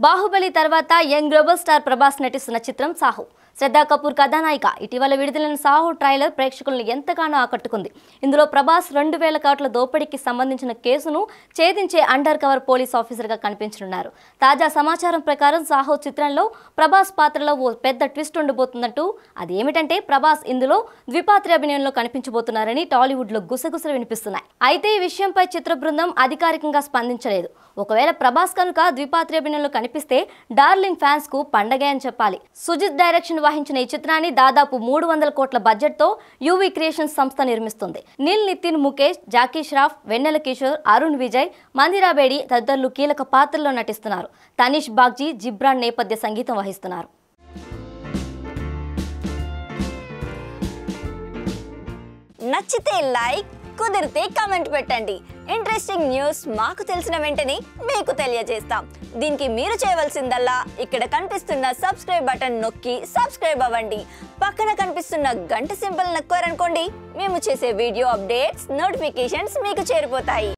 బాహుబలి తర్వాత young global star Prabhas నటిస్తున్న చిత్రం సాహు శ్రద్ధా కపూర్ కథానాయిక ఇటీవల విడుదలైన సాహు ట్రైలర్ ప్రేక్షకులను ఎంతగానో ఆకట్టుకుంది ఇందులో ప్రభాస్ రెండు వేల కోట్ల దోపిడీకి సంబంధించిన కేసును ఛేదించే అండర్ కవర్ పోలీస్ ఆఫీసర్గా కనిపించనున్నారు తాజా సమాచారం ప్రకారం సాహు చిత్రంలో ప్రభాస్ పాత్రలో ఓ పెద్ద ట్విస్ట్ ఉండబోతుందంటూ అదేమిటంటే ప్రభాస్ ఇందులో ద్విపాత్ర అభినయంలో కనిపించబోతున్నారని టాలీవుడ్లో గుసగుసలు వినిపిస్తున్నాయి అయితే ఈ విషయంపై చిత్ర బృందం అధికారికంగా స్పందించలేదు ఒకవేళ ప్రభాస్ కనుక ద్విపాత్ర అభినయంలో కనిపిస్తే డార్లింగ్ ఫ్యాన్స్ కు పండగే అని చెప్పాలి సుజిత్ డైరెక్షన్ వహించిన ఈ చిత్రాన్ని దాదాపు మూడు వందల కోట్ల బడ్జెట్ తో యూవీ క్రియేషన్స్ సంస్థ నిర్మిస్తుంది నీల్ నితిన్ ముఖేష్ జాకీ ష్రాఫ్ వెన్నెల కిషోర్ అరుణ్ విజయ్ మందిరా బేడి తదితరులు కీలక పాత్రల్లో నటిస్తున్నారు తనీష్ బాగ్జీ జిబ్రాన్ నేపథ్య సంగీతం వహిస్తున్నారు నచ్చితే లైక్ కుదిరితే కామెంట్ పెట్టండి ఇంట్రెస్టింగ్ న్యూస్ మాకు తెలిసిన వెంటనే మీకు తెలియజేస్తాం దీనికి మీరు చేయవలసిందల్లా ఇక్కడ కనిపిస్తున్న సబ్స్క్రైబ్ బటన్ నొక్కి సబ్స్క్రైబ్ అవ్వండి పక్కన కనిపిస్తున్న గంట సింబల్ నొక్కారనుకోండి మేము చేసే వీడియో అప్డేట్స్ నోటిఫికేషన్స్ మీకు చేరిపోతాయి